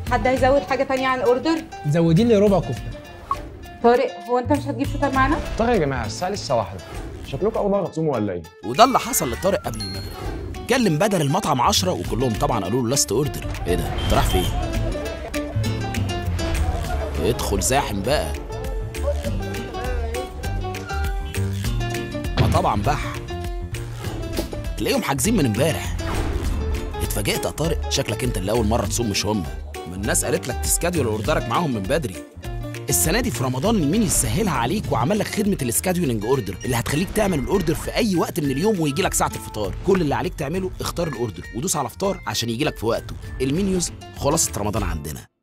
حد هيزود حاجه تانية عن الاوردر زودي لي ربع كفته طارق هو انت مش هتجيب فطار معانا طيب يا جماعه الساعه لسه واحده شكلكم اول مره تصوموا ولا ايه وده اللي حصل لطارق قبل المغرب كلم بدل المطعم 10 وكلهم طبعا قالوا له لاست اوردر ايه ده انت رايح فين ادخل زاحم بقى ما طبعا بح تلاقيهم حاجزين من امبارح اتفاجئت يا طارق شكلك انت اللي اول مره تصوم مش هم ما الناس قالت لك تسكاديول اوردرك معاهم من بدري السنه دي في رمضان مين يسهلها عليك وعمل لك خدمه السكادولينج اوردر اللي هتخليك تعمل الاوردر في اي وقت من اليوم ويجي لك ساعه الفطار كل اللي عليك تعمله اختار الاوردر ودوس على فطار عشان يجي لك في وقته المنيوز خلاصه رمضان عندنا